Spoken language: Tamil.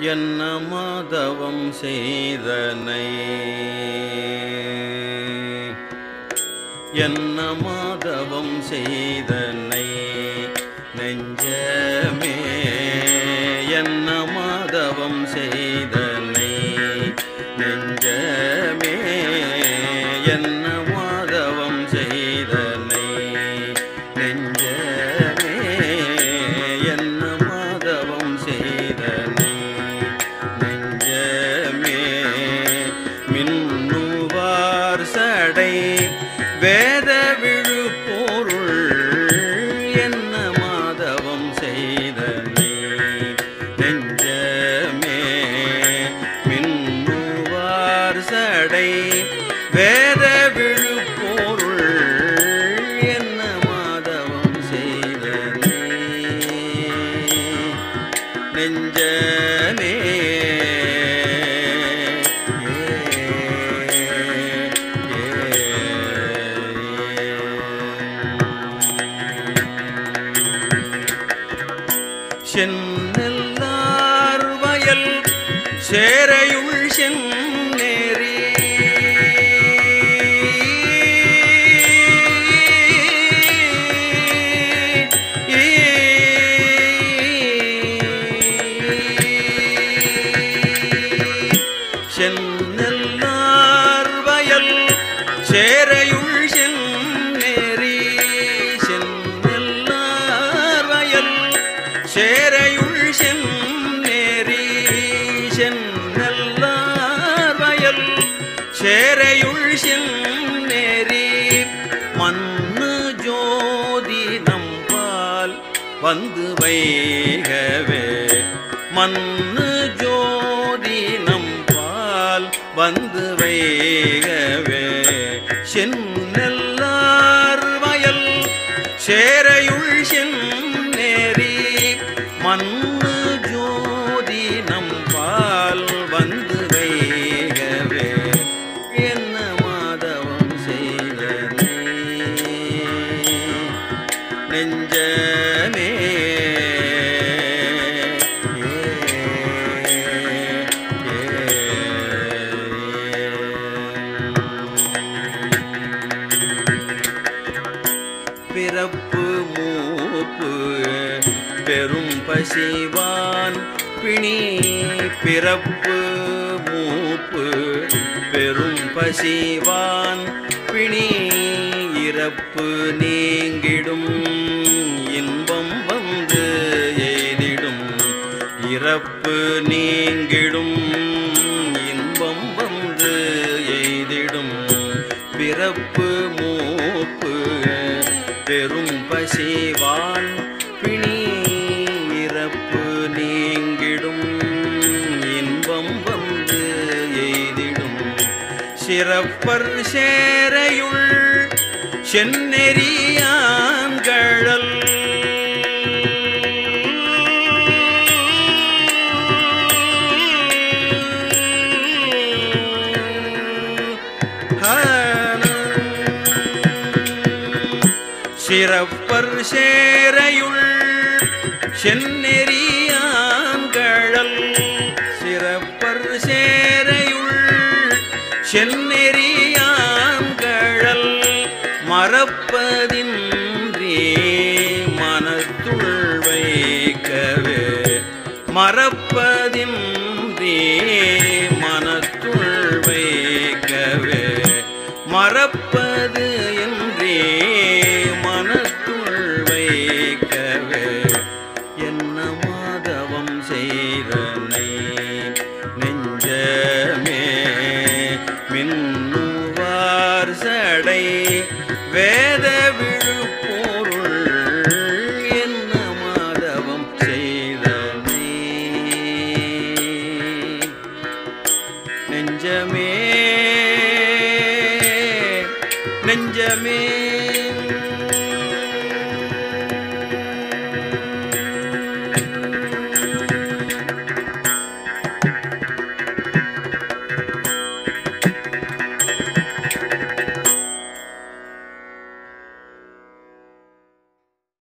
என்ன மாதவம் செய்தனை என்ன மாதவம் செய்தனை நெஞ்சமே என்ன மாதவம் செய்தனை நெஞ்சமே என்ன மாதவம் செய்தனை நெஞ்சமே என்ன மாதவம் செய்தனை நெஞ்சமே மின்னுவார் சடை வேத விழுப்பொருள் என்ன மாதவம் செய்தனை நெஞ்சமே மின்னுவார் சடை வேத விழுப்பொருள் என்ன மாதவம் செய்தனை நெஞ்சமே சென்னெல்லார் வயல் சேரையுள் சென்னேறி சென்னெல்லார் வயல் சேரையுள் சென்னேறி சென்னெல்லார் வயல் சேரையுள் சென்னேறி சென்னெல்லார் வயல் சேரையுள் சென்னேறி மண்ணு ஜோதி நம்பால் வந்து வைகவே மண்ணு ஜோதி நம்பால் வந்து வைகவே சென்னெல்லார் வயல் சேரையுள் சென்னேறி மண்ணு ஜோதி நம்பால் வந்து வைகவே என்ன மாதவம் செய்தனே நெஞ்சமே பிறப்பு மூப்பு பெரும் பசிவான் பிணி பிறப்பு மூப்பு பெரும் பசிவான் பிணி இறப்பு நீங்கிடும் இன்பம் வந்து எய்திடும் இறப்பு நீங்கிடும் இன்பம் வந்து எய்திடும் பிறப்பு மூப்பு பெரும் பசிவான் பிணி இறப்பு நீங்கிடும் இன்பம் வந்து எய்திடும் சிறப்பர் சேரையுள் செந்நெறியான்கழல் சிறப்பர் சேரையுள் செந்நெறியான்கழல் சிறப்பர் சேரையுள் செந்நெறியான்கழல் மறப்பதின்றி மனத்துள் வைக்கவே மறப்ப